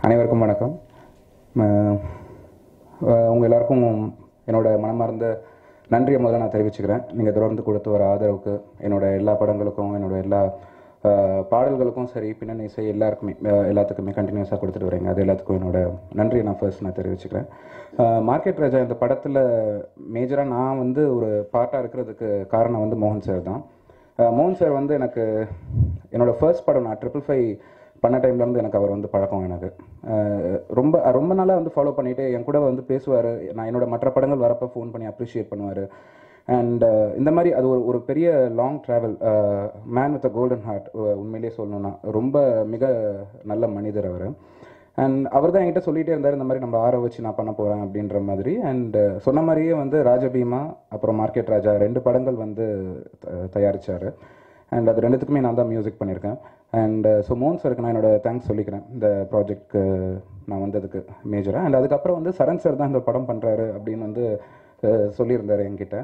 அனைவருக்கும் வணக்கம் ம- அஹ் உங்க எல்லாருக்கும் என்னோட மனமார்ந்த நன்றியை முதல்ல நான் தெரிவிச்சுக்கிறேன் நீங்கள் தொடர்ந்து கொடுத்து வர ஆதரவுக்கு என்னோட எல்லா படங்களுக்கும் என்னோட எல்லா அஹ், பாடல்களுக்கும் சரி பின்னணி இசை எல்லாருக்குமே அஹ், எல்லாத்துக்குமே கண்டினியூஸாக கொடுத்துட்டு வரீங்க அது எல்லாத்துக்கும் என்னோட நன்றியை நான் ஃபர்ஸ்ட் நான் தெரிவிச்சுக்கிறேன் அஹ், மார்க்கெட் ராஜா இந்த படத்தில் மேஜராக நான் வந்து ஒரு பார்ட்டாக இருக்கிறதுக்கு காரணம் வந்து மோகன் சார் தான் அஹ், மோகன் சார் வந்து எனக்கு என்னோட ஃபர்ஸ்ட் படம் நான் ட்ரிபிள் ஃபைவ் பண்ண டைம்லேருந்து எனக்கு அவர் வந்து பழக்கம் எனக்கு அஹ் ரொம்ப ரொம்ப நாளாக வந்து ஃபாலோ பண்ணிட்டு என் கூட வந்து பேசுவார் நான் என்னோட மற்ற படங்கள் வரப்போ ஃபோன் பண்ணி அப்ரிஷியேட் பண்ணுவார் அண்ட் இந்த மாதிரி அது ஒரு ஒரு பெரிய long travel man with a golden heart உண்மையிலேயே சொல்லணும்னா ரொம்ப மிக நல்ல மனிதர் அவர் அண்ட் அவர் தான் என்கிட்ட சொல்லிகிட்டே இருந்தார் இந்த மாதிரி நம்ம ஆற வச்சு நான் பண்ண போகிறேன் அப்படின்ற மாதிரி அண்ட் சொன்ன மாதிரியே வந்து ராஜபீமா அப்புறம் மார்க்கெட் ராஜா ரெண்டு படங்கள் வந்து த- தயாரிச்சாரு அண்ட் அது ரெண்டுத்துக்குமே நான் தான் மியூசிக் பண்ணியிருக்கேன் அண்ட் ஸோ மோகன் சாருக்கு நான் என்னோட தேங்க்ஸ் சொல்லிக்கிறேன் இந்த ப்ராஜெக்ட்க்கு நான் வந்ததுக்கு மேஜராக அண்ட் அதுக்கப்புறம் வந்து சரண் சார் தான் இந்த படம் பண்ணுறாரு அப்படின்னு வந்து அஹ், சொல்லியிருந்தாரு என்கிட்ட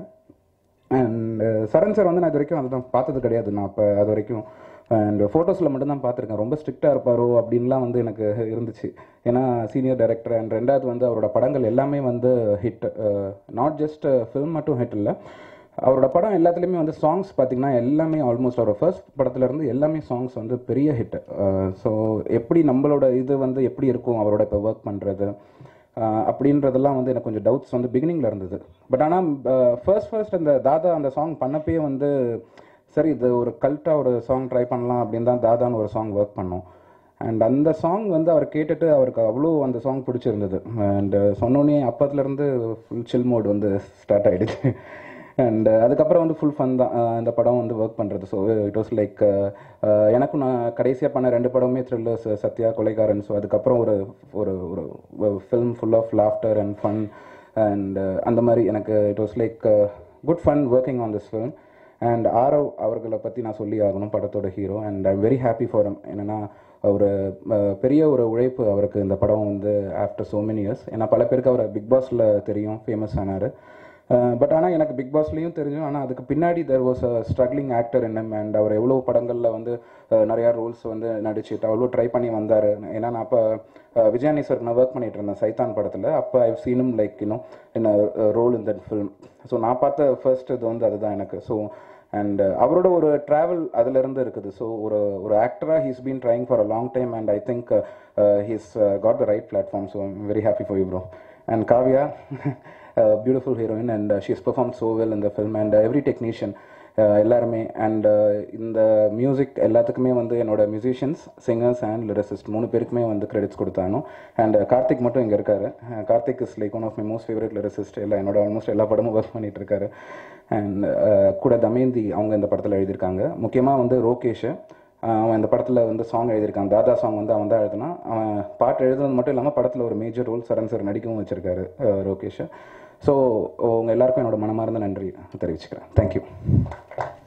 அண்ட் சரண் சார் வந்து நான் இது வரைக்கும் அதுதான் பார்த்தது கிடையாது நான் அப்போ அது வரைக்கும் அண்ட் ஃபோட்டோஸில் மட்டும்தான் பார்த்துருக்கேன் ரொம்ப ஸ்ட்ரிக்டாக இருப்பாரோ அப்படின்லாம் வந்து எனக்கு இருந்துச்சு ஏன்னா சீனியர் டைரக்டர் அண்ட் ரெண்டாவது வந்து அவரோட படங்கள் எல்லாமே வந்து ஹிட் நாட் ஜஸ்ட் ஃபில்ம் மட்டும் ஹிட் இல்லை அவரோட படம் எல்லாத்துலேயுமே வந்து சாங்ஸ் பார்த்தீங்கன்னா எல்லாமே ஆல்மோஸ்ட் அவரோட ஃபர்ஸ்ட் படத்துலேருந்து எல்லாமே சாங்ஸ் வந்து பெரிய ஹிட் ஸோ எப்படி நம்மளோட இது வந்து எப்படி இருக்கும் அவரோட இப்போ ஒர்க் பண்ணுறது அப்படின்றதெல்லாம் வந்து எனக்கு கொஞ்சம் டவுட்ஸ் வந்து பிகினிங்கில் இருந்தது பட் ஆனால் ஃபர்ஸ்ட் ஃபர்ஸ்ட் அந்த தாதா அந்த சாங் பண்ணப்பயே வந்து சரி இது ஒரு கல்ட்டாக ஒரு சாங் ட்ரை பண்ணலாம் அப்படின்னு தான் தாதான்னு ஒரு சாங் ஒர்க் பண்ணோம் அண்ட் அந்த சாங் வந்து அவர் கேட்டுட்டு அவருக்கு அவ்வளோ அந்த சாங் பிடிச்சிருந்தது அண்ட் சொன்னோன்னே அப்பத்துலேருந்து ஃபுல் சில் மோட் வந்து ஸ்டார்ட் ஆகிடுச்சு அண்ட் அதுக்கப்புறம் வந்து ஃபுல் ஃபன் தான் அஹ் இந்த படம் வந்து ஒர்க் பண்ணுறது ஸோ இட் வாஸ் லைக் எனக்கும் நான் கடைசியாக பண்ண ரெண்டு படமே த்ரில்லர்ஸ் சத்யா கொலைகாரன் ஸோ அதுக்கப்புறம் ஒரு ஒரு ஒரு film full of laughter and fun and அந்த மாதிரி எனக்கு it was like good fun working on this film and Aarav அவர்களை பற்றி நான் சொல்லி ஆகணும் படத்தோட hero and I'm very happy for him என்னன்னா ஒரு அஹ், பெரிய ஒரு உழைப்பு அவருக்கு இந்த படம் வந்து ஆஃப்டர் so many இயர்ஸ் ஏன்னா பல பேருக்கு அவர் பிக் பாஸில் தெரியும் ஃபேமஸ் ஆனார் பட் ஆனால் எனக்கு பிக் பாஸ்லேயும் தெரியும் ஆனால் அதுக்கு பின்னாடி there was a struggling actor என்னம் அண்ட் அவர் எவ்வளோ படங்களில் வந்து அஹ், நிறையா ரோல்ஸ் வந்து நடிச்சுட்டு அவ்வளோ ட்ரை பண்ணி வந்தார் ஏன்னா நான் அப்போ விஜயானி சார் நான் ஒர்க் பண்ணிட்டு இருந்தேன் சைத்தான் படத்தில் அப்போ ஐவ் சீனும் லைக் இன்னும் என்ன role in that film so நான் பார்த்த ஃபர்ஸ்ட் இது வந்து அதுதான் எனக்கு ஸோ அண்ட் அவரோட ஒரு ட்ராவல் அதுலேருந்து இருக்குது ஸோ ஒரு ஒரு ஆக்டராக he's been trying for a long time and I think he's got the right platform so I'm very happy for you bro and Kavya beautiful heroine and she is perform so well இந்த film and every technician எல்லாருமே and இந்த music எல்லாத்துக்குமே வந்து என்னோட musicians singers and lyricist மூணு பேருக்குமே வந்து credits கொடுத்தானோ and Karthik மட்டும் இங்கே இருக்காரு uh Karthik is like one of my most favourite lyricist எல்லாம் என்னோட ஆல்மோஸ்ட் எல்லா படமும் ஒர்க் பண்ணிட்டு இருக்காரு அண்ட் கூட தமேந்தி அவங்க இந்த படத்தில் எழுதியிருக்காங்க முக்கியமாக வந்து ரோகேஷ் அஹ் அவன் இந்த படத்தில் வந்து சாங் எழுதியிருக்கான் தாதா சாங் வந்து அவன் தான் எழுதினான் அவன் பாட்டு எழுதுனது மட்டும் இல்லாமல் படத்தில் ஒரு மேஜர் ரோல் சரண் சார் நடிக்கவும் வச்சிருக்காரு அஹ் ரோகேஷ் ஸோ உங்கள் எல்லாருக்கும் என்னோட மனமார்ந்த நன்றி தெரிவிச்சுக்கிறேன் தேங்க்யூ